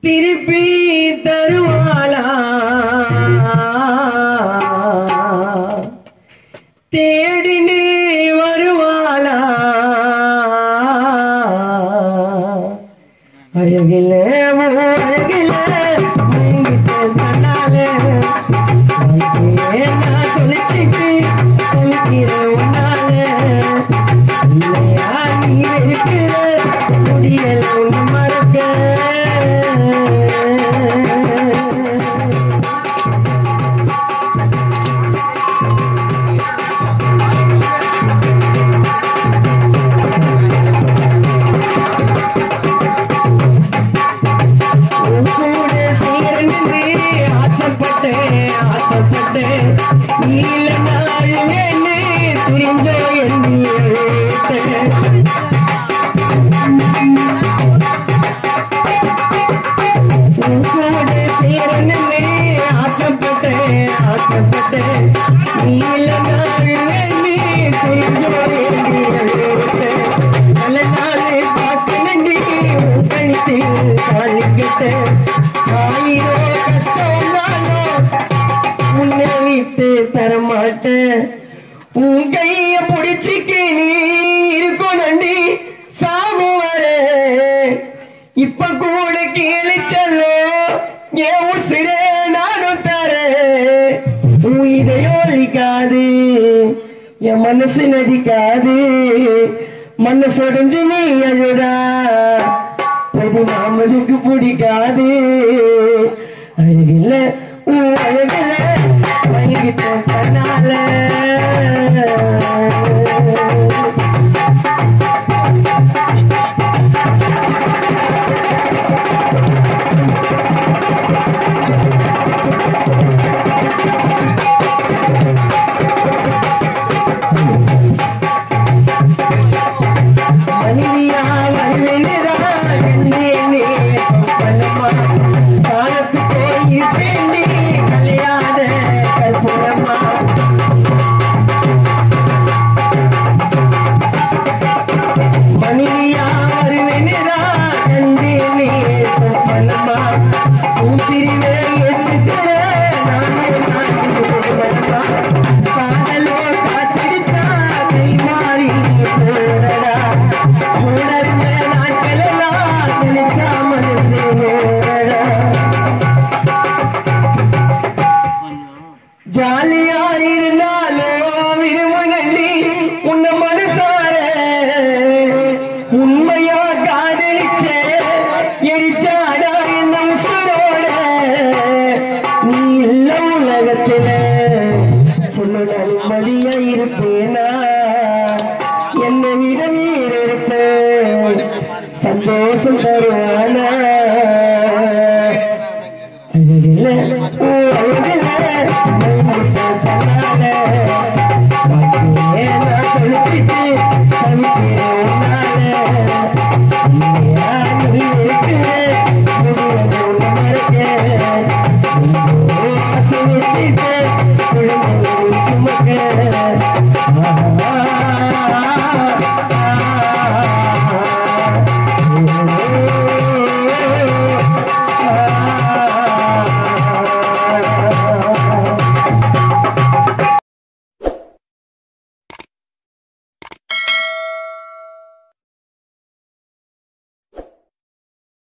திருப்பி தருவாளா தேடினே வருவாளா அழகில அழகில மயங்கிட்ட தன்னால வாழ்க்கையே நான் தொலைச்சிட்டு தவிக்கிற உன்னால இல்லையா நீ வெறுக்கிற முடியல உன்னை மறக்க உன் கூட சேரணுன்னு ஆசைப்பட்டேன், ஆசைப்பட்டேன். நீல நாள் வேணு துரிஞ்சோ எண்ணி அழுத்தேன். உன் கூட சேரணுன்னு ஆசைப்பட்டேன், ஆசைப்பட்டேன். நீல நாள் வேணு துரிஞ்சோ எண்ணி அழுத்தேன். நல்ல நாளை பார்க்கணுண்டி உன் கழுத்தில் தாலி கட்ட. ஆயிரம் கஷ்டம் வந்தாலும் உன்னை விட்டு தரமாட்டேன் உன் கைய பிடிச்சிக்கு நீ இருக்கணுண்டி சாகு வர இப்ப கூட கேளு செல்லோ என் உசிரே நானும் தரேன் உன் இதயம் அழிக்காது என் மனசு நடிக்காது மனசொடைஞ்சு நீ அழுதா பதி மாமலுக்கு பிடிக்காது அழகில்ல உன் அழகில மயங்கிட்ட கண்ணால மனைவியா வருவேனேதா என்னே நீ சொப்பனமா காலத்து போய் பெண்ணி கல்யாண கற்பூரமா மனைவியா வருவேனேதா என்னே நீ சொப்பனமா உன் பிரிவே ஏற்றுக்கிற நானே நாட்டுமா காதலோ காத்திருச்சா கை மாறி போறடா உணர்ந்த நாட்களெல்லாம் நினைச்சா மனசு ஓடடா ஜாலியா இருந்தாலோ விரும்பி உன்னை மனசார உண்மையா காதலிச்ச எரிச்சாடா என்ன உசுரோட நீ இல்ல உலகத்துல சொல்லுட நிம்மதியா இருப்பேனா என்னை விட நீர் இருப்ப சந்தோஷம் தருவ